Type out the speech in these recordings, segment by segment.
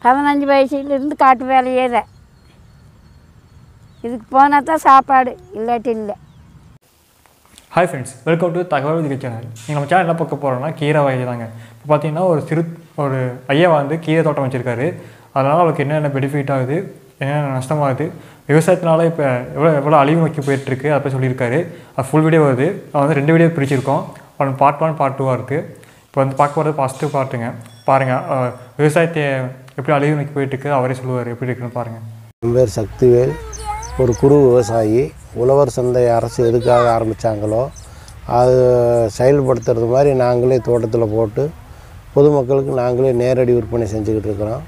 பதினஞ்சு வயசுலேருந்து காட்டு வேலையே தான் இதுக்கு போனால் தான் சாப்பாடு இல்லாட்டி இல்லை ஹாய் ஃப்ரெண்ட்ஸ் வெல்கம் டு தகவல் நிகழ்ச்சி சேனல் நீங்கள் நம்ம சேனல் என்ன பார்க்க போகிறோம்னா கீரை வகை தாங்க இப்போ பார்த்தீங்கன்னா ஒரு சிறு ஒரு ஐயா வந்து கீரை தோட்டம் வச்சுருக்காரு அதனால் அவருக்கு என்னென்ன பெனிஃபிட் ஆகுது என்னென்ன நஷ்டமாகுது விவசாயத்தினால இப்போ எவ்வளோ எவ்வளோ அழிவு நோக்கி போயிட்டுருக்கு அதை பற்றி சொல்லியிருக்காரு அது ஃபுல் வீடியோ வருது அது வந்து ரெண்டு வீடியோ பிரிச்சிருக்கோம் ஒன் பார்ட் ஒன் பார்ட் டூவாக இருக்குது இப்போ வந்து பார்க்க போகிறது ஃபஸ்ட்டு பார்ட்டுங்க பாருங்கள் அஹ், விவசாயத்தை எப்படி அழிவு நோக்கி போயிட்டுருக்கு அவரே சொல்லுவார் எப்படி இருக்குன்னு பாருங்கள் என் பேர் சக்திவேல் ஒரு குறு விவசாயி உழவர் சந்தை அரசு எதுக்காக ஆரம்பித்தாங்களோ அது செயல்படுத்துறது மாதிரி நாங்களே தோட்டத்தில் போட்டு பொதுமக்களுக்கு நாங்களே நேரடி விற்பனை செஞ்சுக்கிட்டு இருக்கிறோம்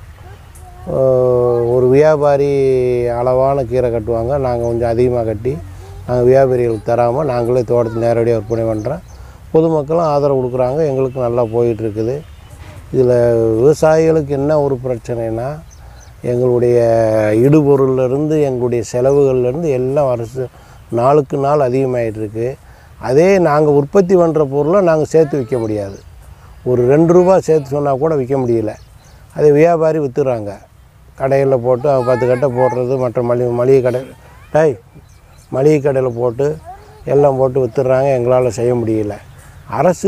ஆஹ் ஒரு வியாபாரி அளவான கீரை கட்டுவாங்க நாங்கள் கொஞ்சம் அதிகமாக கட்டி நாங்கள் வியாபாரிகளுக்கு தராமல் நாங்களே தோட்டத்தில் நேரடியாக விற்பனை பண்ணுறோம் பொதுமக்களும் ஆதரவு கொடுக்குறாங்க எங்களுக்கு நல்லா போயிட்டு இருக்குது இதில் விவசாயிகளுக்கு என்ன ஒரு பிரச்சனைனா எங்களுடைய இடுபொருள்லேருந்து எங்களுடைய செலவுகள்லேருந்து எல்லாம் வருஷம் நாளுக்கு நாள் அதிகமாகிட்டு இருக்கு அதே நாங்கள் உற்பத்தி பண்ணுற பொருளை நாங்கள் சேர்த்து விற்க முடியாது ஒரு ரெண்டு ரூபா சேர்த்து சொன்னால் கூட விற்க முடியல அதே வியாபாரி விற்றுறாங்க கடையில் போட்டு அவங்க பத்து கட்டை போடுறது மற்ற மளிகை மளிகை கடை டேய் மளிகை கடையில் போட்டு எல்லாம் போட்டு விற்றுறாங்க எங்களால் செய்ய முடியல அரசு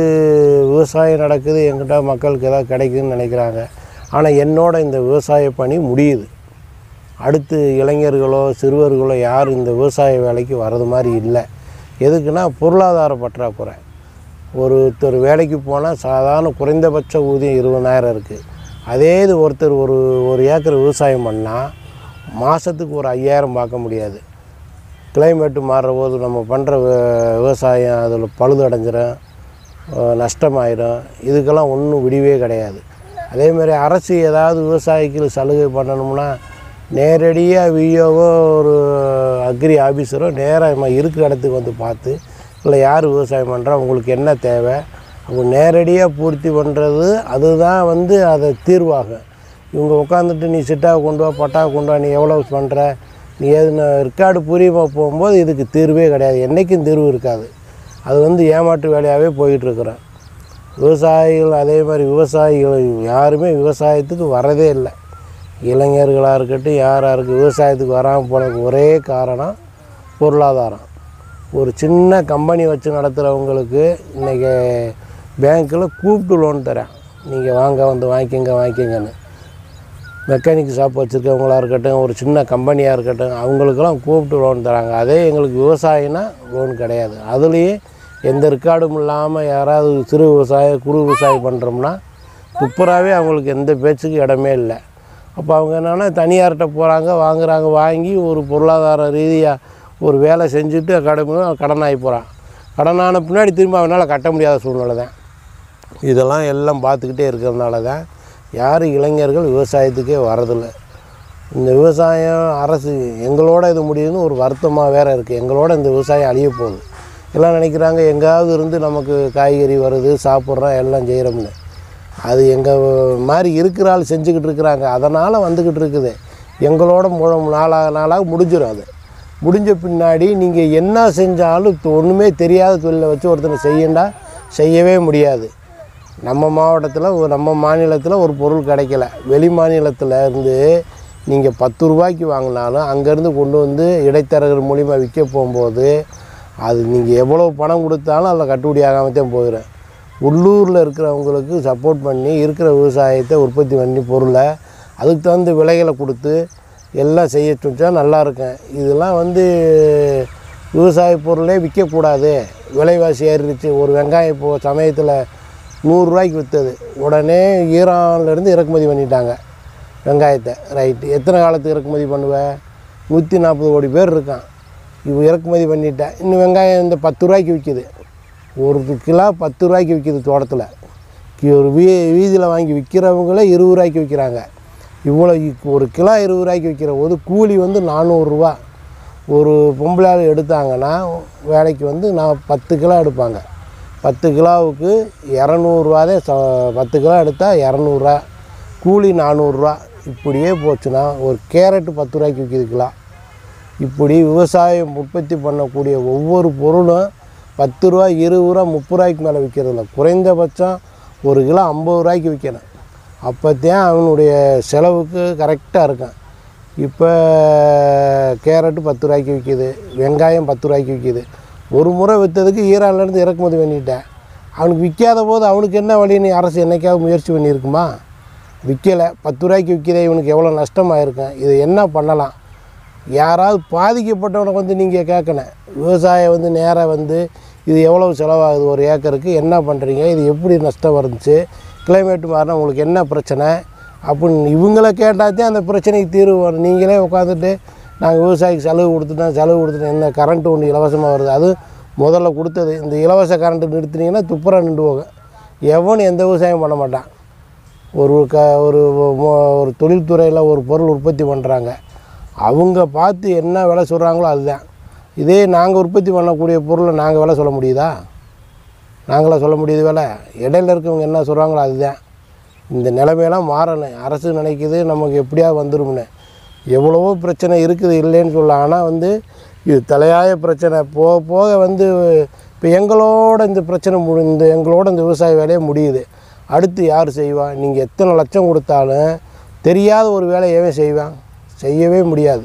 விவசாயம் நடக்குது எங்கிட்ட மக்களுக்கு ஏதாவது கிடைக்குதுன்னு நினைக்கிறாங்க ஆனால் என்னோட இந்த விவசாய பணி முடியுது அடுத்து இளைஞர்களோ சிறுவர்களோ யாரும் இந்த விவசாய வேலைக்கு வர்றது மாதிரி இல்லை எதுக்குன்னா பொருளாதார பற்றாக்குறை ஒருத்தர் வேலைக்கு போனால் சாதாரண குறைந்தபட்ச ஊதியம் இருபதாயிரம் இருக்குது அதே இது ஒருத்தர் ஒரு ஒரு ஏக்கர் விவசாயம் பண்ணால் மாதத்துக்கு ஒரு ஐயாயிரம் பார்க்க முடியாது கிளைமேட்டு மாறுற போது நம்ம பண்ணுற விவசாயம் அதில் பழுது அடைஞ்சிரும் அஹ் நஷ்டமாயிடும் இதுக்கெல்லாம் ஒன்றும் விடிவே கிடையாது அதே மாதிரி அரசு ஏதாவது விவசாயிக்கு சலுகை பண்ணணும்னா நேரடியாக விஓவோ ஒரு அக்ரி ஆஃபீஸரோ நேராக இருக்கிற இடத்துக்கு வந்து பார்த்து இல்லை யார் விவசாயம் பண்ணுறா உங்களுக்கு என்ன தேவை அவங்க நேரடியாக பூர்த்தி பண்ணுறது அதுதான் வந்து அதை தீர்வாகும் இவங்க உட்காந்துட்டு நீ சிட்டாவை கொண்டு வா பட்டாவை கொண்டு வா நீ எவ்வளோ பண்ணுற நீ எது ரெக்கார்டு பூர்வமாக போகும்போது இதுக்கு தீர்வே கிடையாது என்றைக்கும் தீர்வு இருக்காது அது வந்து ஏமாற்று வேலையாகவே போயிட்டுருக்குறோம் விவசாயிகள் அதே மாதிரி விவசாயிகள் யாருமே விவசாயத்துக்கு வரதே இல்லை இளைஞர்களாக இருக்கட்டும் யாராக இருக்குது விவசாயத்துக்கு வராமல் போனதுக்கு ஒரே காரணம் பொருளாதாரம் ஒரு சின்ன கம்பெனி வச்சு நடத்துகிறவங்களுக்கு இன்றைக்கி பேங்க்கில் கூப்பிட்டு லோன் தரேன் நீங்கள் வாங்க வந்து வாங்கிக்கங்க வாங்கிக்கங்கன்னு மெக்கானிக் ஷாப் வச்சுருக்கவங்களா இருக்கட்டும் ஒரு சின்ன கம்பெனியாக இருக்கட்டும் அவங்களுக்கெல்லாம் கூப்பிட்டு லோன் தராங்க அதே எங்களுக்கு விவசாயம்னா லோன் கிடையாது அதுலேயும் எந்த ரெக்கார்டும் இல்லாமல் யாராவது சிறு விவசாயம் குறு விவசாயம் பண்ணுறோம்னா துப்புராவே அவங்களுக்கு எந்த பேச்சுக்கும் இடமே இல்லை அப்போ அவங்க என்னென்னா தனியார்கிட்ட போகிறாங்க வாங்குறாங்க வாங்கி ஒரு பொருளாதார ரீதியாக ஒரு வேலை செஞ்சுட்டு கடன் கடன் ஆகி போகிறான் கடனான பின்னாடி திரும்ப அவனால் கட்ட முடியாத சூழ்நிலை தான் இதெல்லாம் எல்லாம் பார்த்துக்கிட்டே இருக்கிறதுனால தான் யாரும் இளைஞர்கள் விவசாயத்துக்கே வரதில்லை இந்த விவசாயம் அரசு எங்களோட இது முடியுதுன்னு ஒரு வருத்தமாக வேறு இருக்குது எங்களோட இந்த விவசாயம் அழிய போகுது எல்லாம் நினைக்கிறாங்க எங்காவது இருந்து நமக்கு காய்கறி வருது சாப்பிட்றோம் எல்லாம் செய்கிறோம்னு அது எங்கள் மாதிரி இருக்கிற ஆள் செஞ்சுக்கிட்டு இருக்கிறாங்க அதனால் வந்துக்கிட்டு இருக்குது எங்களோட மூலம் நாளாக நாளாக முடிஞ்சிடும் அது முடிஞ்ச பின்னாடி நீங்கள் என்ன செஞ்சாலும் இப்போ ஒன்றுமே தெரியாத தொழிலை வச்சு ஒருத்தனை செய்யண்டா செய்யவே முடியாது நம்ம மாவட்டத்தில் ஒரு நம்ம மாநிலத்தில் ஒரு பொருள் கிடைக்கல வெளி மாநிலத்தில் இருந்து நீங்கள் பத்து ரூபாய்க்கு வாங்கினாலும் அங்கேருந்து கொண்டு வந்து இடைத்தரகர் மூலிமா விற்க போகும்போது அது நீங்கள் எவ்வளோ பணம் கொடுத்தாலும் அதில் கட்டுப்படி ஆகாமல் தான் போயிடும் உள்ளூரில் இருக்கிறவங்களுக்கு சப்போர்ட் பண்ணி இருக்கிற விவசாயத்தை உற்பத்தி பண்ணி பொருளை அதுக்கு தகுந்த விலைகளை கொடுத்து எல்லாம் செய்ய சொன்னா நல்லா இருக்கும் இதெல்லாம் வந்து விவசாய பொருளே விற்கக்கூடாது விலைவாசி ஏறிடுச்சு ஒரு வெங்காயம் இப்போது சமயத்தில் நூறுரூவாய்க்கு விற்றது உடனே ஈரான்லேருந்து இறக்குமதி பண்ணிட்டாங்க வெங்காயத்தை ரைட்டு எத்தனை காலத்துக்கு இறக்குமதி பண்ணுவேன் நூற்றி நாற்பது கோடி பேர் இருக்கான் இப்போ இறக்குமதி பண்ணிட்டேன் இன்னும் வெங்காயம் இந்த பத்து ரூபாய்க்கு விற்கிது ஒரு கிலோ பத்து ரூபாய்க்கு விற்கிது தோட்டத்தில் கி- ஒரு வீ வீதியில் வாங்கி விற்கிறவங்களே இருபது ரூபாய்க்கு விற்கிறாங்க இவ்வளோ இ- ஒரு கிலோ இருபது ரூபாய்க்கு விற்கிற போது கூலி வந்து நானூறுரூவா ஒரு பொம்பளை ஆள் எடுத்தாங்கன்னா வேலைக்கு வந்து நான் பத்து கிலோ எடுப்பாங்க பத்து கிலோவுக்கு இரநூறுவாதே ச பத்து கிலோ எடுத்தால் இரநூறுவா கூலி நானூறுரூவா இப்படியே போச்சுன்னா ஒரு கேரட்டு பத்து ரூபாய்க்கு விற்கிது கிலோ இப்படி விவசாயம் உற்பத்தி பண்ணக்கூடிய ஒவ்வொரு பொருளும் பத்து ரூபா இருபது ரூபா முப்பது ரூபாய்க்கு மேலே விற்கிறதில்ல குறைந்தபட்சம் ஒரு கிலோ ஐம்பது ரூபாய்க்கு விற்கணும் அப்போத்தான் அவனுடைய செலவுக்கு கரெக்டாக இருக்கும் இப்போ கேரட்டு பத்து ரூபாய்க்கு விற்கிது வெங்காயம் பத்து ரூபாய்க்கு விற்கிது ஒரு முறை விற்றதுக்கு ஈரான்லேருந்து இறக்குமதி பண்ணிட்டேன் அவனுக்கு விற்காத போது அவனுக்கு என்ன வழின்னு அரசு என்னைக்காவது முயற்சி பண்ணியிருக்குமா விற்கலை பத்து ரூபாய்க்கு விற்கிதே இவனுக்கு எவ்வளோ நஷ்டமாயிருக்கும் இதை என்ன பண்ணலாம் யாராவது பாதிக்கப்பட்டவனை வந்து நீங்கள் கேட்கணும் விவசாயம் வந்து நேராக வந்து இது எவ்வளவு செலவாகுது ஒரு ஏக்கருக்கு என்ன பண்ணுறீங்க இது எப்படி நஷ்டம் வந்துச்சு கிளைமேட் மாறினா உங்களுக்கு என்ன பிரச்சனை அப்படின்னு இவங்கள கேட்டால் அந்த பிரச்சனைக்கு தீர்வு வரும் நீங்களே உட்காந்துட்டு நாங்கள் விவசாயிக்கு செலவு கொடுத்துட்டோம் செலவு கொடுத்துட்டோம் என்ன கரண்ட்டு ஒன்று இலவசமாக வருது அது முதல்ல கொடுத்தது இந்த இலவச கரண்ட்டு நிறுத்துனீங்கன்னா துப்புரா நின்று போகும் எவனும் எந்த விவசாயம் பண்ண மாட்டான் ஒரு க ஒரு மொ- ஒரு தொழில்துறையில் ஒரு பொருள் உற்பத்தி பண்ணுறாங்க அவங்க பார்த்து என்ன விலை சொல்கிறாங்களோ அதுதான் இதே நாங்கள் உற்பத்தி பண்ணக்கூடிய பொருளை நாங்கள் விலை சொல்ல முடியுதா நாங்களா சொல்ல முடியுது விலை இடையில இருக்கவங்க என்ன சொல்கிறாங்களோ அதுதான் இந்த நிலைமையெல்லாம் மாறணும் அரசு நினைக்குது நமக்கு எப்படியாவது வந்துரும்னு எவ்வளவோ பிரச்சனை இருக்குது இல்லைன்னு சொல்லலாம் ஆனால் வந்து இது தலையாய பிரச்சனை போக போக வந்து இப்போ எங்களோட இந்த பிரச்சனை முடி இந்த எங்களோட இந்த விவசாய வேலையே முடியுது அடுத்து யார் செய்வா நீங்கள் எத்தனை லட்சம் கொடுத்தாலும் தெரியாத ஒரு வேலையவே செய்வான் செய்யவே முடியாது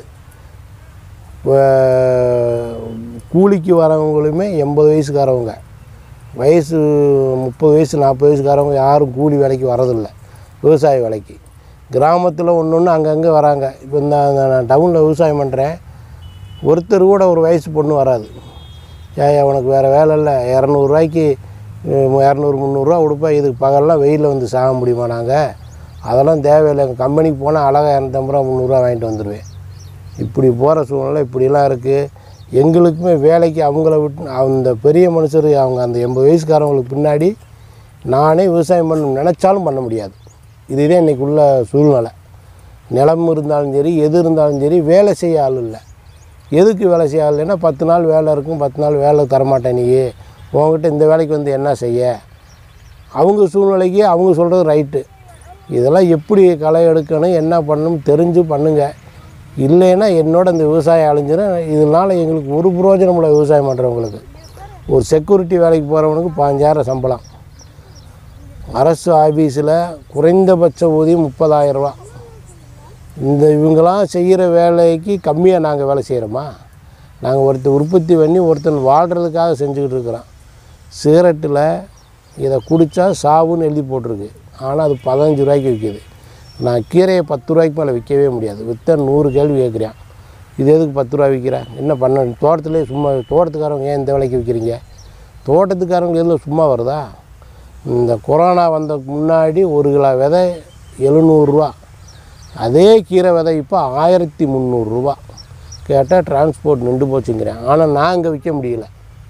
வ- கூலிக்கு வரவங்களுமே எண்பது வயசுக்காரவங்க வயசு முப்பது வயசு நாற்பது வயசுக்காரவங்க யாரும் கூலி வேலைக்கு வரதில்லை விவசாய வேலைக்கு கிராமத்தில் ஒன்று ஒன்று அங்கங்கே வராங்க இப்போ இந்த இந்த நான் டவுனில் விவசாயம் பண்ணுறேன் ஒருத்தர் கூட ஒரு வயசு பொண்ணு வராது ஏயா உனக்கு வேறு வேலை இல்லை இரநூறுவாய்க்கு இரநூறு முந்நூறுரூவா கொடுப்பா இதுக்கு பகல்லாம் வெயிலில் வந்து சாக முடியுமா நாங்கள் அதெல்லாம் தேவையில்லை எங்கள் கம்பெனிக்கு போனால் அழகாக இரநூத்தம்பது ரூபா முந்நூறுரூவா வாங்கிட்டு வந்துடுவேன் இப்படி போகிற சூழ்நிலை இப்படிலாம் இருக்குது எங்களுக்குமே வேலைக்கு அவங்கள விட்டு அந்த பெரிய மனுஷர் அவங்க அந்த எண்பது வயசுக்காரவங்களுக்கு பின்னாடி நானே விவசாயம் பண்ண நினச்சாலும் பண்ண முடியாது இதுதான் இன்றைக்கி உள்ள சூழ்நிலை நிலம் இருந்தாலும் சரி எது இருந்தாலும் சரி வேலை செய்ய ஆள் இல்லை எதுக்கு வேலை செய்ய ஆள் இல்லைன்னா பத்து நாள் வேலை இருக்கும் பத்து நாள் வேலை தரமாட்டேன் நீ உங்ககிட்ட இந்த வேலைக்கு வந்து என்ன செய்ய அவங்க சூழ்நிலைக்கு அவங்க சொல்கிறது ரைட்டு இதெல்லாம் எப்படி களை எடுக்கணும் என்ன பண்ணணும் தெரிஞ்சு பண்ணுங்க இல்லைன்னா என்னோட இந்த விவசாயம் அழிஞ்சிடும் இதனால் எங்களுக்கு ஒரு பிரயோஜனம் இல்லை விவசாயம் பண்ணுறவங்களுக்கு ஒரு செக்யூரிட்டி வேலைக்கு போகிறவனுக்கு பாஞ்சாயிரம் சம்பளம் அரசு ஆஃபீஸில் குறைந்தபட்ச ஊதியம் முப்பதாயிரம் ரூபா இந்த இவங்களாம் செய்கிற வேலைக்கு கம்மியாக நாங்கள் வேலை செய்கிறோமா நாங்கள் ஒருத்தர் உற்பத்தி பண்ணி ஒருத்தன் வாழ்கிறதுக்காக செஞ்சுக்கிட்டு இருக்கிறோம் சிகரெட்டில் இதை குடித்தா சாவுன்னு எழுதி போட்டிருக்கு ஆனால் அது பதினஞ்சு ரூபாய்க்கு விற்கிது நான் கீரையை பத்து ரூபாய்க்கு மேலே விற்கவே முடியாது விற்ற நூறு கேள்வி கேட்குறேன் இது எதுக்கு பத்து ரூபா விற்கிறேன் என்ன பண்ண தோட்டத்துலேயே சும்மா தோட்டத்துக்காரங்க ஏன் இந்த விலைக்கு விற்கிறீங்க தோட்டத்துக்காரங்க எதில் சும்மா வருதா இந்த கொரோனா வந்த முன்னாடி ஒரு கிலோ விதை எழுநூறுரூவா அதே கீரை விதை இப்போ ஆயிரத்தி முந்நூறுரூவா கேட்டால் டிரான்ஸ்போர்ட் நின்று போச்சுங்கிறேன் ஆனால் நான் இங்கே விற்க முடியல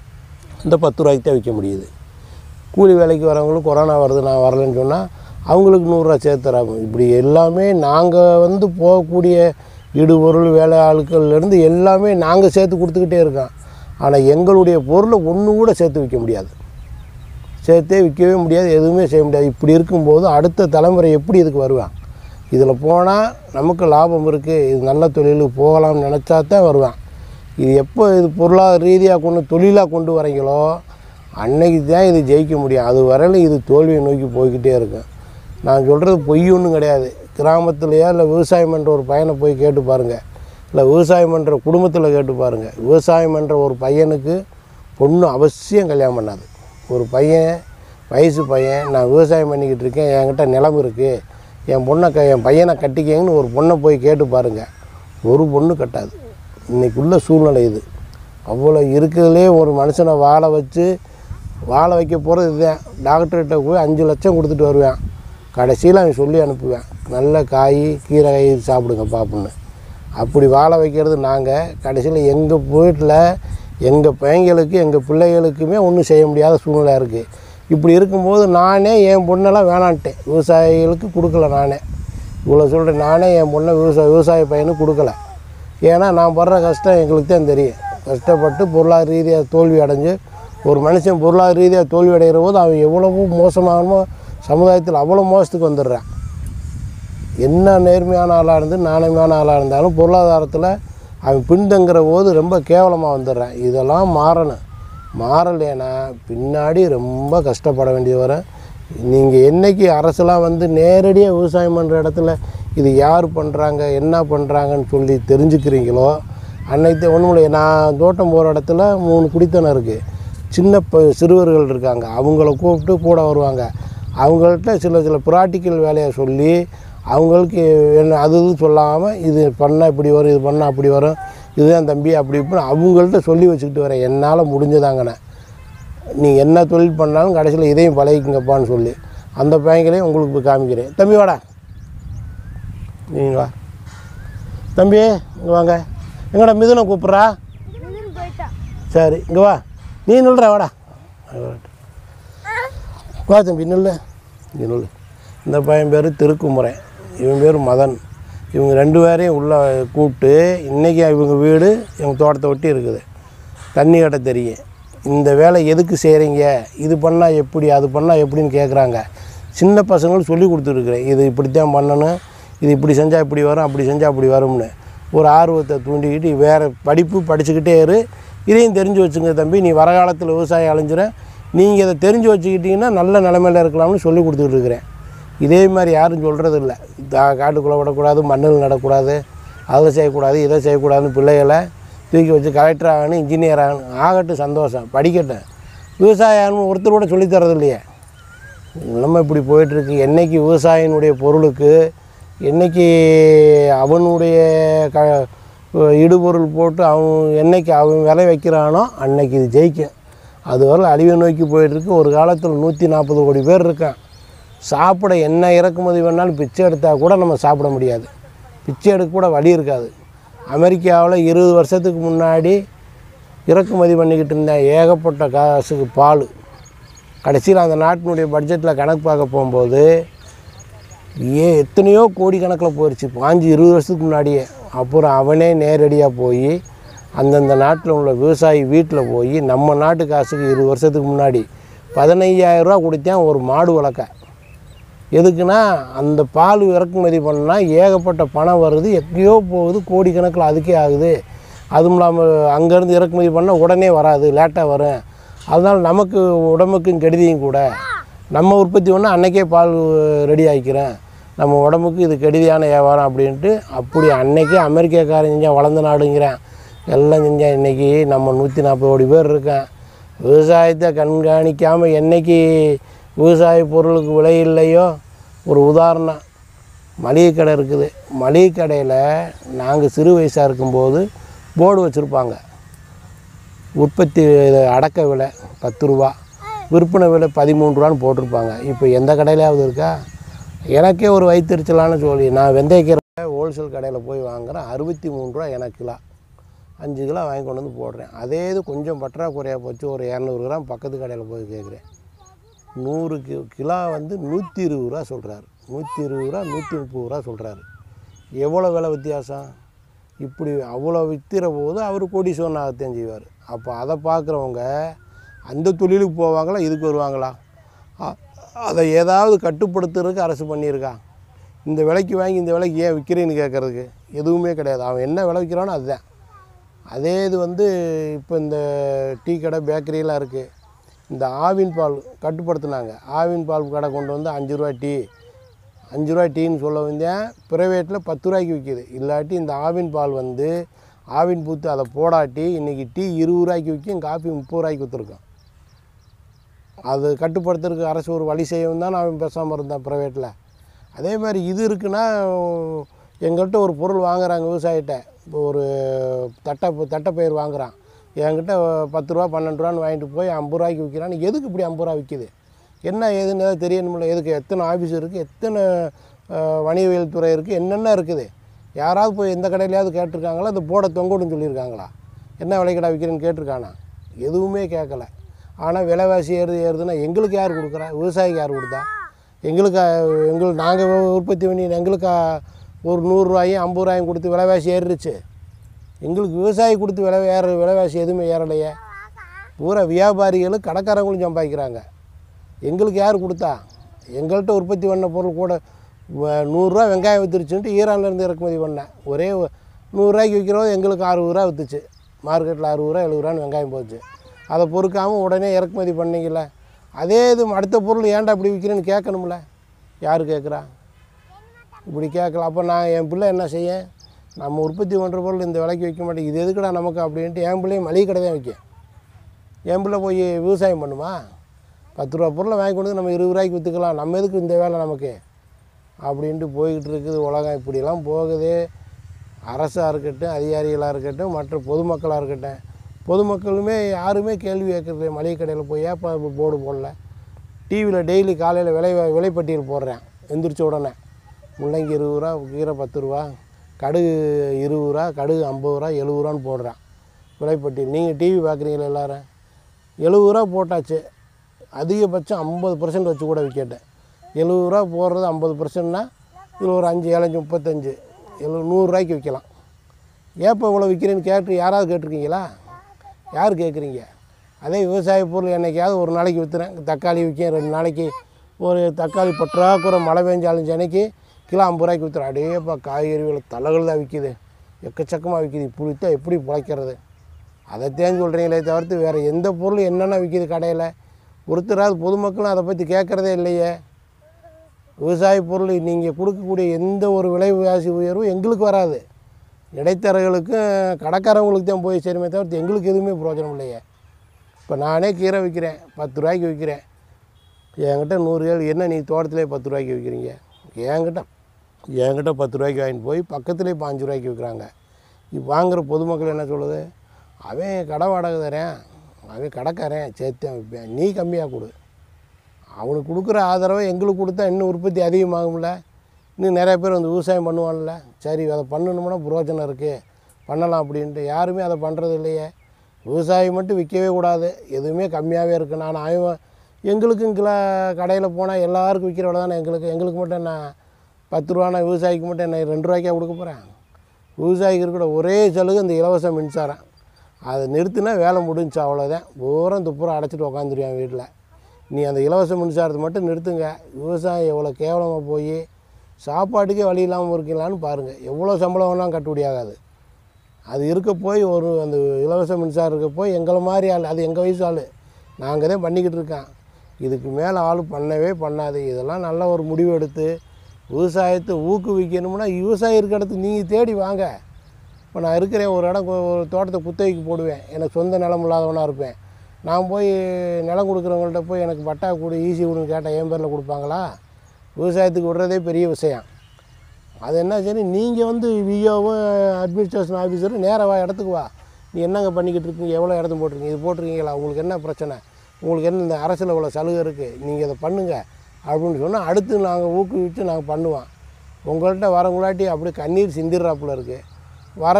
இந்த பத்து ரூபாய்க்கு தான் விற்க முடியுது கூலி வேலைக்கு வரவங்களும் கொரோனா வருது நான் வரலைன்னு சொன்னால் அவங்களுக்கு நூறுரூவா சேர்த்து தராங்க இப்படி எல்லாமே நாங்கள் வந்து போகக்கூடிய இடுபொருள் வேலை ஆட்கள்லேருந்து எல்லாமே நாங்கள் சேர்த்து கொடுத்துக்கிட்டே இருக்கோம் ஆனால் எங்களுடைய பொருளை ஒன்று கூட சேர்த்து விற்க முடியாது சேர்த்தே விற்கவே முடியாது எதுவுமே செய்ய முடியாது இப்படி இருக்கும்போது அடுத்த தலைமுறை எப்படி இதுக்கு வருவான் இதில் போனால் நமக்கு லாபம் இருக்குது இது நல்ல தொழிலுக்கு போகலாம்னு நினச்சா தான் வருவான் இது எப்போ இது பொருளாதார ரீதியாக கொண்டு தொழிலாக கொண்டு வரீங்களோ அன்னைக்கு தான் இது ஜெயிக்க முடியும் அது வரையிலும் இது தோல்வியை நோக்கி போய்கிட்டே இருக்கும் நான் சொல்கிறது பொய் ஒன்றும் கிடையாது கிராமத்துலையோ இல்லை விவசாயம் பண்ணுற ஒரு பையனை போய் கேட்டு பாருங்கள் இல்லை விவசாயம் பண்ணுற குடும்பத்தில் கேட்டு பாருங்கள் விவசாயம் பண்ணுற ஒரு பையனுக்கு பொண்ணு அவசியம் கல்யாணம் பண்ணாது ஒரு பையன் வயசு பையன் நான் விவசாயம் பண்ணிக்கிட்டு இருக்கேன் என்கிட்ட நிலம் இருக்குது என் பொண்ணை க என் பையனை கட்டிக்கங்கன்னு ஒரு பொண்ணை போய் கேட்டு பாருங்கள் ஒரு பொண்ணு கட்டாது இன்னைக்குள்ள சூழ்நிலை இது அவ்வளோ இருக்கிறதுலே ஒரு மனுஷனை வாழ வச்சு வாழ வைக்க போகிறது இதுதான் டாக்டர்கிட்ட போய் அஞ்சு லட்சம் கொடுத்துட்டு வருவேன் கடைசியில் அவன் சொல்லி அனுப்புவேன் நல்ல காய் கீரை காய் சாப்பிடுங்க பாப்புன்னு அப்படி வாழ வைக்கிறது நாங்கள் கடைசியில் எங்கள் வீட்டில் எங்கள் பையங்களுக்கு எங்கள் பிள்ளைகளுக்குமே ஒன்றும் செய்ய முடியாத சூழ்நிலை இருக்குது இப்படி இருக்கும்போது நானே என் பொண்ணெல்லாம் வேணான்ட்டேன் விவசாயிகளுக்கு கொடுக்கல நானே இவ்வளோ சொல்கிறேன் நானே என் பொண்ணை விவசாய விவசாய பையனுக்கு கொடுக்கல ஏன்னா நான் படுற கஷ்டம் எங்களுக்கு தான் தெரியும் கஷ்டப்பட்டு பொருளாதார ரீதியாக தோல்வி அடைஞ்சு ஒரு மனுஷன் பொருளாதார ரீதியாக தோல்வி அடைகிற போது அவன் எவ்வளவோ மோசமாகமோ சமுதாயத்தில் அவ்வளோ மோசத்துக்கு வந்துடுறான் என்ன நேர்மையான ஆளாக இருந்து நாணயமான ஆளாக இருந்தாலும் பொருளாதாரத்தில் அவன் பின்தங்குற போது ரொம்ப கேவலமாக வந்துடுறான் இதெல்லாம் மாறணும் மாறலைன்னா பின்னாடி ரொம்ப கஷ்டப்பட வேண்டியது வரும் நீங்கள் என்னைக்கு அரசெல்லாம் வந்து நேரடியாக விவசாயம் பண்ணுற இடத்துல இது யார் பண்ணுறாங்க என்ன பண்ணுறாங்கன்னு சொல்லி தெரிஞ்சுக்கிறீங்களோ அன்னைக்கு ஒன்றும் இல்லை நான் தோட்டம் போகிற இடத்துல மூணு குடித்தனம் இருக்குது சின்ன ப சிறுவர்கள் இருக்காங்க அவங்கள கூப்பிட்டு கூட வருவாங்க அவங்கள்ட்ட சில சில ப்ராக்டிக்கல் வேலையை சொல்லி அவங்களுக்கு என்ன அது இது சொல்லாமல் இது பண்ணால் இப்படி வரும் இது பண்ணால் அப்படி வரும் இதுதான் தம்பி அப்படி இப்படின்னு அவங்கள்ட்ட சொல்லி வச்சுக்கிட்டு வரேன் என்னால் முடிஞ்சதாங்கண்ணே நீ என்ன தொழில் பண்ணாலும் கடைசியில் இதையும் பழகிக்குங்கப்பான்னு சொல்லி அந்த பையங்களையும் உங்களுக்கு போய் காமிக்கிறேன் தம்பி வாடா நீங்கள் வா தம்பி இங்கே வாங்க எங்கடா மிதுனை கூப்பிட்றா சரி இங்கே வா நீ நில்ற வாடா வா தம்பி நில்லு இங்கே நில்லு இந்த பையன் பேர் திருக்குமுறை இவன் பேர் மதன் இவங்க ரெண்டு பேரையும் உள்ளே கூப்பிட்டு இன்றைக்கி இவங்க வீடு இவங்க தோட்டத்தை ஒட்டி இருக்குது தண்ணி கட்ட தெரியும் இந்த வேலை எதுக்கு செய்கிறீங்க இது பண்ணால் எப்படி அது பண்ணால் எப்படின்னு கேட்குறாங்க சின்ன பசங்களுக்கு சொல்லி கொடுத்துருக்குறேன் இது இப்படித்தான் பண்ணணும் இது இப்படி செஞ்சால் இப்படி வரும் அப்படி செஞ்சால் அப்படி வரும்னு ஒரு ஆர்வத்தை தூண்டிக்கிட்டு வேறு படிப்பு படிச்சுக்கிட்டே இரு இதையும் தெரிஞ்சு வச்சுங்க தம்பி நீ வர காலத்தில் விவசாயம் அழிஞ்சிடும் நீங்கள் இதை தெரிஞ்சு வச்சுக்கிட்டிங்கன்னா நல்ல நிலமையில இருக்கலாம்னு சொல்லி கொடுத்துட்டு இருக்கிறேன் இதே மாதிரி யாரும் சொல்கிறது இல்லை காட்டுக்குள்ளே விடக்கூடாது மண்ணில் நடக்கூடாது அதை செய்யக்கூடாது இதை செய்யக்கூடாதுன்னு பிள்ளைகளை தூக்கி வச்சு கலெக்டர் ஆகணும் இன்ஜினியர் ஆகணும் ஆகட்டும் சந்தோஷம் படிக்கட்டும் விவசாயம் ஒருத்தர் கூட சொல்லித் தரது இல்லையே நம்ம இப்படி போயிட்டுருக்கு என்னைக்கு விவசாயினுடைய பொருளுக்கு என்னைக்கு அவனுடைய க இடுபொருள் போட்டு அவன் என்னைக்கு அவன் விலை வைக்கிறானோ அன்னைக்கு இது ஜெயிக்கும் அது வரல அழிவை நோக்கி போயிட்டுருக்கு ஒரு காலத்தில் நூற்றி நாற்பது கோடி பேர் இருக்கான் சாப்பிட என்ன இறக்குமதி வேணாலும் பிச்சை எடுத்தால் கூட நம்ம சாப்பிட முடியாது பிச்சை எடுக்க கூட வழி இருக்காது அமெரிக்காவில் இருபது வருஷத்துக்கு முன்னாடி இறக்குமதி பண்ணிக்கிட்டு இருந்தேன் ஏகப்பட்ட காசுக்கு பால் கடைசியில் அந்த நாட்டினுடைய பட்ஜெட்டில் கணக்கு பார்க்க போகும்போது ஏ எத்தனையோ கோடி கணக்கில் போயிடுச்சு பாஞ்சு இருபது வருஷத்துக்கு முன்னாடியே அப்புறம் அவனே நேரடியாக போய் அந்தந்த நாட்டில் உள்ள விவசாயி வீட்டில் போய் நம்ம நாட்டு காசுக்கு இருபது வருஷத்துக்கு முன்னாடி பதினையாயிரரூவா கொடுத்தேன் ஒரு மாடு வளர்க்க எதுக்குன்னா அந்த பால் இறக்குமதி பண்ணால் ஏகப்பட்ட பணம் வருது எங்கேயோ போகுது கோடிக்கணக்கில் அதுக்கே ஆகுது அதுவும் இல்லாமல் அங்கேருந்து இறக்குமதி பண்ணால் உடனே வராது லேட்டாக வரும் அதனால் நமக்கு உடம்புக்கும் கெடுதியும் கூட நம்ம உற்பத்தி பண்ணால் அன்னைக்கே பால் ரெடி ஆகிக்கிறேன் நம்ம உடம்புக்கு இது கெடுதியான வியாபாரம் அப்படின்ட்டு அப்படி அன்னைக்கே அமெரிக்காக்காரன் செஞ்சான் வளர்ந்த நாடுங்கிறேன் எல்லாம் செஞ்சான் இன்றைக்கி நம்ம நூற்றி நாற்பது கோடி பேர் இருக்கேன் விவசாயத்தை கண்காணிக்காமல் என்னைக்கு விவசாய பொருளுக்கு விலை இல்லையோ ஒரு உதாரணம் மளிகை கடை இருக்குது மளிகை கடையில் நாங்கள் சிறு வயசாக இருக்கும்போது போர்டு வச்சுருப்பாங்க உற்பத்தி இது அடக்க விலை பத்து ரூபா விற்பனை விலை பதிமூணு ரூபான்னு போட்டிருப்பாங்க இப்போ எந்த கடையிலாவது இருக்கா எனக்கே ஒரு வயிற்றுச்சலான சொல்லி நான் வெந்தயக்கீரை ஹோல்சேல் கடையில் போய் வாங்குறேன் அறுபத்தி மூணு ரூபா எனக்கு கிலோ அஞ்சு கிலோ வாங்கி கொண்டு வந்து போடுறேன் அதே இது கொஞ்சம் பற்றாக்குறையாக போச்சு ஒரு இரநூறு கிராம் பக்கத்து கடையில் போய் கேட்குறேன் நூறு கி கிலோ வந்து நூற்றி இருபது ரூபா சொல்கிறாரு நூற்றி இருபது ரூபா நூற்றி முப்பது ரூபா சொல்கிறாரு எவ்வளோ விலை வித்தியாசம் இப்படி அவ்வளோ விற்கிற போது அவர் கோடீஸ்வரன் ஆகத்தான் செய்வார் அப்போ அதை பார்க்குறவங்க அந்த தொழிலுக்கு போவாங்களா இதுக்கு வருவாங்களா அ- அதை ஏதாவது கட்டுப்படுத்துறதுக்கு அரசு பண்ணியிருக்கா இந்த விலைக்கு வாங்கி இந்த விலைக்கு ஏன் விற்கிறேன்னு கேட்குறதுக்கு எதுவுமே கிடையாது அவன் என்ன விலை விற்கிறானோ அதுதான் அதே இது வந்து இப்போ இந்த டீ கடை பேக்கரியெல்லாம் இருக்குது இந்த ஆவின் பால் கட்டுப்படுத்துனாங்க ஆவின் பால் கடை கொண்டு வந்து அஞ்சு ரூபா டீ அஞ்சு ரூபா டீன்னு சொல்ல வந்தேன் ப்ரைவேட்டில் பத்து ரூபாய்க்கு விற்கிது இல்லாட்டி இந்த ஆவின் பால் வந்து ஆவின் பூத்து அதை போடாட்டி இன்றைக்கி டீ இருபது ரூபாய்க்கு விற்கும் காஃபி முப்பது ரூபாய்க்கு விற்றுருக்கோம் அது கட்டுப்படுத்துறதுக்கு அரசு ஒரு வழி செய்யவும் தான் அவன் பேசாமல் இருந்தான் ப்ரைவேட்டில் அதே மாதிரி இது இருக்குன்னா எங்கள்கிட்ட ஒரு பொருள் வாங்குறாங்க விவசாயிகிட்ட இப்போ ஒரு தட்டை தட்டைப்பயிர் வாங்குறான் என்கிட்ட பத்து ரூபா பன்னெண்டு ரூபான்னு வாங்கிட்டு போய் ஐம்பது ரூபாய்க்கு விற்கிறான் எதுக்கு இப்படி ஐம்பது ரூபா விற்கிது என்ன ஏதுன்னு ஏதாவது தெரியணுமில்ல எதுக்கு எத்தனை ஆஃபீஸ் இருக்குது எத்தனை அஹ், வணிகவியல் துறை இருக்குது என்னென்ன இருக்குது யாராவது போய் எந்த கடையிலையாவது கேட்டிருக்காங்களா அந்த போர்டை தொங்கோடுன்னு சொல்லியிருக்காங்களா என்ன விலைக்கடா விற்கிறேன்னு கேட்டிருக்கானா எதுவுமே கேட்கல ஆனால் விலைவாசி ஏறுது ஏறுதுன்னா எங்களுக்கு யார் கொடுக்குறா விவசாயிக்கு யார் கொடுத்தா எங்களுக்கு அஹ், எங்கள் நாங்கள் உற்பத்தி பண்ணி எங்களுக்கு அஹ், ஒரு நூறுரூவாயும் ஐம்பது ரூபாயும் கொடுத்து விலைவாசி ஏறிடுச்சு எங்களுக்கு விவசாயி கொடுத்து விலை ஏற விலைவாசி எதுவுமே ஏறலையே பூரா வியாபாரிகளும் கடைக்காரங்களும் சம்பாதிக்கிறாங்க எங்களுக்கு யார் கொடுத்தா எங்கள்கிட்ட உற்பத்தி பண்ண பொருள் கூட வ- நூறுரூவா வெங்காயம் விற்றுருச்சுன்ட்டு ஈரான்லேருந்து இறக்குமதி பண்ணேன் ஒரே ஒ- நூறுரூவாய்க்கு விற்கிறோம் எங்களுக்கு அறுபது ரூபா விற்றுச்சு மார்க்கெட்டில் அறுபது ரூபா எழுபது ரூபான்னு வெங்காயம் போச்சு அதை பொறுக்காமல் உடனே இறக்குமதி பண்ணீங்கல்ல அதே இது அடுத்த பொருள் ஏன்டா இப்படி விற்கிறேன்னு கேட்கணும்ல யார் கேட்குறா இப்படி கேட்கலாம் அப்போ நான் என் பிள்ளை என்ன செய்ய நம்ம உற்பத்தி பண்ணுற பொருள் இந்த விலைக்கு வைக்க மாட்டேன் இது எதுக்குடா நமக்கு அப்படின்ட்டு என் பிள்ளையும் மளிகை கடை தான் வைக்க என் பிள்ளை போய் விவசாயம் பண்ணுமா பத்து ரூபா பொருளை வாங்கி கொண்டு வந்து நம்ம இருபது ரூபாய்க்கு விற்றுக்கலாம் நம்ம எதுக்கு இந்த வேலை நமக்கு அப்படின்ட்டு போய்கிட்டு இருக்குது உலகம் இப்படியெல்லாம் போகுது அரசாக இருக்கட்டும் அதிகாரிகளாக இருக்கட்டும் மற்ற பொதுமக்களாக இருக்கட்டும் பொதுமக்களுமே யாருமே கேள்வி கேட்குறது மளிகை கடையில் போய் ஏப்பா போர்டு போடல டிவியில் டெய்லி காலையில் விலை விலைப்பட்டியல் போடுறேன் எந்திரிச்ச உடனே முள்ளங்கி இருபது ரூபா கீரை பத்து ரூபா கடுகு இருபது ரூபா கடுகு ஐம்பது ரூபா எழுபது ரூபான்னு போடுறேன் விலைப்பட்டியல் நீங்கள் டிவி பார்க்குறீங்களா எல்லாரும் எழுபது ரூபா போட்டாச்சு அதிகபட்சம் ஐம்பது பர்சன்ட் வச்சு கூட விற்கட்டேன் எழுபது ரூபா போடுறது ஐம்பது பர்சன்ட்னா இதில் ஒரு அஞ்சு ஏழஞ்சு முப்பத்தஞ்சு எழுபது நூறுரூவாய்க்கு விற்கலாம் ஏப்போ இவ்வளோ விற்கிறேன்னு கேட்டு யாராவது கேட்டிருக்கீங்களா யார் கேட்குறீங்க அதே விவசாய பொருள் என்னைக்காவது ஒரு நாளைக்கு விற்றுறேன் தக்காளி விற்கேன் ரெண்டு நாளைக்கு ஒரு தக்காளி பற்றாக்குறை மழை பெஞ்சாலும் சென்னைக்கு கிலோ ஐம்பது ரூபாய்க்கு விற்றுறேன் அடேப்பா காய்கறி விலை தலைகள் தான் விற்கிது எக்கச்சக்கமாக விற்கிது இப்படி விற்றா எப்படி பிழைக்கிறது அதைத்தான் சொல்கிறீங்களே தவிர்த்து வேறு எந்த பொருள் என்னென்ன விற்கிது கடையில் ஒருத்தராவது பொதுமக்களும் அதை பற்றி கேட்குறதே இல்லையே விவசாய பொருள் நீங்கள் கொடுக்கக்கூடிய எந்த ஒரு விலைவாசி உயர்வும் எங்களுக்கு வராது இடைத்தரகர்களுக்கும் கடைக்காரவங்களுக்கு தான் போய் சேருமே தவிர்த்து எங்களுக்கு எதுவுமே பிரயோஜனம் இல்லையே இப்போ நானே கீரை விற்கிறேன் பத்து ரூபாய்க்கு விற்கிறேன் என்கிட்ட நூறு ஏழு என்ன நீ தோட்டத்திலே பத்து ரூபாய்க்கு விற்கிறீங்க என்கிட்ட என்கிட்ட பத்து ரூபாய்க்கு வாங்கிட்டு போய் பக்கத்துலேயே பாஞ்சு ரூபாய்க்கு விற்கிறாங்க இப்போ வாங்குகிற பொதுமக்கள் என்ன சொல்லுது அவன் கடை வாடகை தரேன் அவன் கடைக்காரன் சேர்த்து விற்பேன் நீ கம்மியாக கொடு அவனுக்கு கொடுக்குற ஆதரவை எங்களுக்கு கொடுத்தா இன்னும் உற்பத்தி அதிகமாகும்ல இன்னும் நிறைய பேர் வந்து விவசாயம் பண்ணுவான்ல சரி அதை பண்ணணும்னா புரோஜனம் இருக்குது பண்ணலாம் அப்படின்ட்டு யாருமே அதை பண்ணுறது இல்லையே விவசாயம் மட்டும் விற்கவே கூடாது எதுவுமே கம்மியாகவே இருக்கு நான் அவன் எங்களுக்கும் கிலோ கடையில் போனால் எல்லாருக்கும் விற்கிற விட தானே எங்களுக்கு எங்களுக்கு மட்டும் என்ன பத்து ரூபானா விவசாயிக்கு மட்டும் என்ன ரெண்டு ரூபாய்க்கா கொடுக்க போகிறேன் விவசாயிக்கு இருக்கிற ஒரே சலுகை இந்த இலவச மின்சாரம் அதை நிறுத்தினா வேலை முடிஞ்சுச்சு அவ்வளோதான் பூரம் துப்புரம் அடைச்சிட்டு உக்காந்துருவேன் வீட்டில் நீ அந்த இலவச மின்சாரத்தை மட்டும் நிறுத்துங்க விவசாயம் எவ்வளோ கேவலமாக போய் சாப்பாட்டுக்கே வழி இல்லாமல் இருக்கீங்களான்னு பாருங்கள் எவ்வளோ சம்பளம் வேணாலும் கட்டுப்படி ஆகாது அது இருக்க போய் ஒரு அந்த இலவச மின்சாரம் இருக்க போய் எங்களை மாதிரி ஆள் அது எங்கள் வயசு ஆள் நாங்கள் தான் பண்ணிக்கிட்டு இருக்கோம் இதுக்கு மேலே ஆள் பண்ணவே பண்ணாது இதெல்லாம் நல்ல ஒரு முடிவு எடுத்து விவசாயத்தை ஊக்குவிக்கணும்னா விவசாயம் இருக்க இடத்துக்கு நீங்கள் தேடி வாங்க இப்போ நான் இருக்கிறேன் ஒரு இடம் கு- ஒரு தோட்டத்தை குத்தகைக்கு போடுவேன் எனக்கு சொந்த நிலம் இல்லாதவனாக இருப்பேன் நான் போய் நிலம் கொடுக்குறவங்கள்ட்ட போய் எனக்கு பட்டா கொடு ஈஸி கொடுன்னு கேட்டால் என் பேரில் கொடுப்பாங்களா விவசாயத்துக்கு விடுறதே பெரிய விஷயம் அது என்ன சரி நீங்கள் வந்து விஓவும் அட்மினிஸ்ட்ரேஷன் ஆஃபீஸரும் நேராக வா இடத்துக்கு வா நீ என்னங்க பண்ணிக்கிட்டு இருக்கீங்க எவ்வளோ இடத்து போட்டிருக்கீங்க இது போட்டிருக்கீங்களா உங்களுக்கு என்ன பிரச்சனை உங்களுக்கு என்ன இந்த அரசில் இவ்வளோ சலுகை இருக்குது நீங்கள் இதை பண்ணுங்கள் அப்படின்னு சொன்னால் அடுத்து நாங்கள் ஊக்குவித்து நாங்கள் பண்ணுவோம் உங்கள்கிட்ட வரவங்களாட்டி அப்படியே கண்ணீர் சிந்திடுறாப்புல இருக்குது வர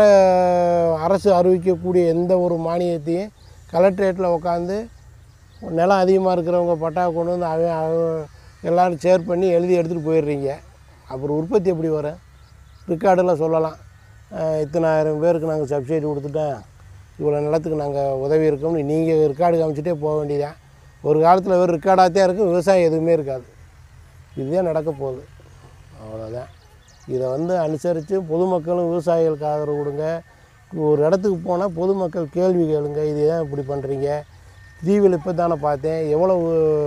அரசு அறிவிக்கக்கூடிய எந்த ஒரு மானியத்தையும் கலெக்டரேட்டில் உட்காந்து நிலம் அதிகமாக இருக்கிறவங்க பட்டா கொண்டு வந்து அவன் அவன் எல்லோரும் ஷேர் பண்ணி எழுதி எடுத்துகிட்டு போயிடுறீங்க அப்புறம் உற்பத்தி எப்படி வரும் ரிக்கார்டெல்லாம் சொல்லலாம் அஹ் இத்தனாயிரம் பேருக்கு நாங்கள் சப்சிடி கொடுத்துட்டோம் இவ்வளோ நிலத்துக்கு நாங்கள் உதவி இருக்கோம்னு நீங்கள் ரெக்கார்டு காமிச்சிட்டே போக வேண்டியதான் ஒரு காலத்தில் வெறும் ரெக்கார்டாகத்தான் இருக்கும் விவசாயம் எதுவுமே இருக்காது இதுதான் நடக்க போகுது அவ்வளோதான் இதை வந்து அனுசரித்து பொதுமக்களும் விவசாயிகளுக்கு ஆதரவு கொடுங்க ஒரு இடத்துக்கு போனால் பொதுமக்கள் கேள்வி கேளுங்க இது ஏன் இப்படி பண்ணுறீங்க டிவியில் இப்போ தானே பார்த்தேன் எவ்வளவு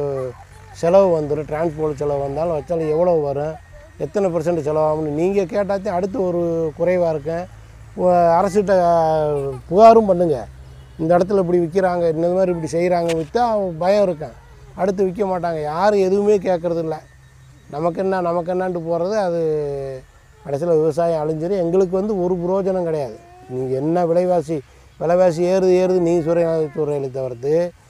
செலவு வந்துடும் டிரான்ஸ்போர்ட் செலவு வந்தாலும் வச்சாலும் எவ்வளவு வரும் எத்தனை பர்சன்ட் செலவாகும்னு நீங்கள் கேட்டாத்தே அடுத்து ஒரு குறைவாக இருக்கேன் உ- அரசுகிட்ட புகாரும் பண்ணுங்கள் இந்த இடத்துல இப்படி விற்கிறாங்க இந்த மாதிரி இப்படி செய்கிறாங்க விற்றா பயம் இருக்கேன் அடுத்து விற்க மாட்டாங்க யாரும் எதுவுமே கேட்குறது இல்லை நமக்கு என்ன நமக்கு என்னான்ட்டு போகிறது அது கடைசியில் விவசாயம் அழிஞ்சிடும் எங்களுக்கு வந்து ஒரு பிரயோஜனம் கிடையாது நீங்கள் என்ன விலைவாசி விலைவாசி ஏறுது ஏறுது நீ சுரை துறையில் தவிர்த்து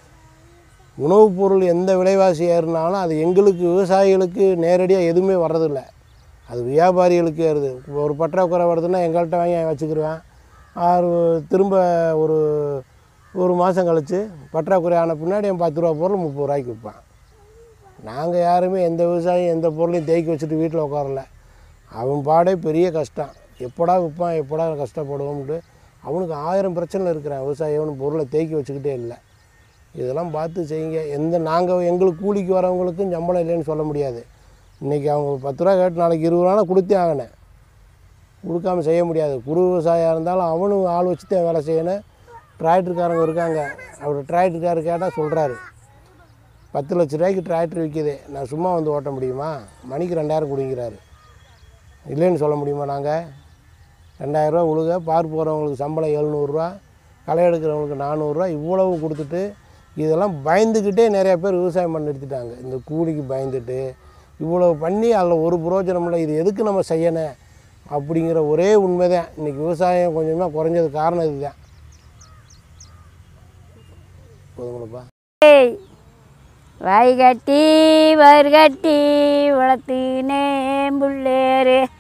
உணவுப் பொருள் எந்த விலைவாசி ஏறினாலும் அது எங்களுக்கு விவசாயிகளுக்கு நேரடியாக எதுவுமே வர்றதில்ல அது வியாபாரிகளுக்கு ஏறுது ஒரு பற்றாக்குறை வருதுன்னா எங்கள்கிட்ட வாங்கி வச்சுக்கிருவேன் ஆறு திரும்ப ஒரு ஒரு மாதம் கழித்து பற்றாக்குறை ஆன பின்னாடி என் பத்து ரூபா பொருள் முப்பது ரூபாய்க்கு விற்பான் நாங்கள் யாருமே எந்த விவசாயியும் எந்த பொருளையும் தேக்கி வச்சுட்டு வீட்டில் உட்காரல அவன் பாடே பெரிய கஷ்டம் எப்படா விற்பான் எப்படா கஷ்டப்படுவோம்ட்டு அவனுக்கு ஆயிரம் பிரச்சனை இருக்கிறான் விவசாயி அவனு பொருளை தேக்கி வச்சுக்கிட்டே இல்லை இதெல்லாம் பார்த்து செய்யுங்க எந்த நாங்கள் எங்களுக்கு கூலிக்கு வரவங்களுக்கும் சம்பளம் இல்லைன்னு சொல்ல முடியாது இன்றைக்கி அவங்க பத்து ரூபா கேட்டு நாளைக்கு இருபது ரூபானா கொடுத்தே ஆகினேன் கொடுக்காம செய்ய முடியாது குறு விவசாயியாக இருந்தாலும் அவனும் ஆள் வச்சு தான் வேலை செய்யணும் டிராக்டர்காரங்க இருக்காங்க அவர் டிராக்டர்காரர் கேட்டால் சொல்கிறாரு பத்து லட்ச ரூபாய்க்கு டிராக்டர் விற்கிது நான் சும்மா வந்து ஓட்ட முடியுமா மணிக்கு ரெண்டாயிரம் கொடுங்கிறாரு இல்லைன்னு சொல்ல முடியுமா நாங்கள் ரெண்டாயிரரூவா உழுக பார் போகிறவங்களுக்கு சம்பளம் எழுநூறுரூவா களை எடுக்கிறவங்களுக்கு நானூறுரூவா இவ்வளவு கொடுத்துட்டு இதெல்லாம் பயந்துக்கிட்டே நிறைய பேர் விவசாயம் பண்ண நிறுத்திட்டாங்க இந்த கூலிக்கு பயந்துட்டு இவ்வளவு பண்ணி அதில் ஒரு பிரயோஜனம் இல்லை இது எதுக்கு நம்ம செய்யணும் அப்படிங்கிற ஒரே உண்மை தான் இன்றைக்கி விவசாயம் கொஞ்சமாக குறைஞ்சது காரணம் இதுதான் போதுங்களப்பா ஏய் வாய் கட்டி வயிறு கட்டி வளர்த்தினே புள்ளேரு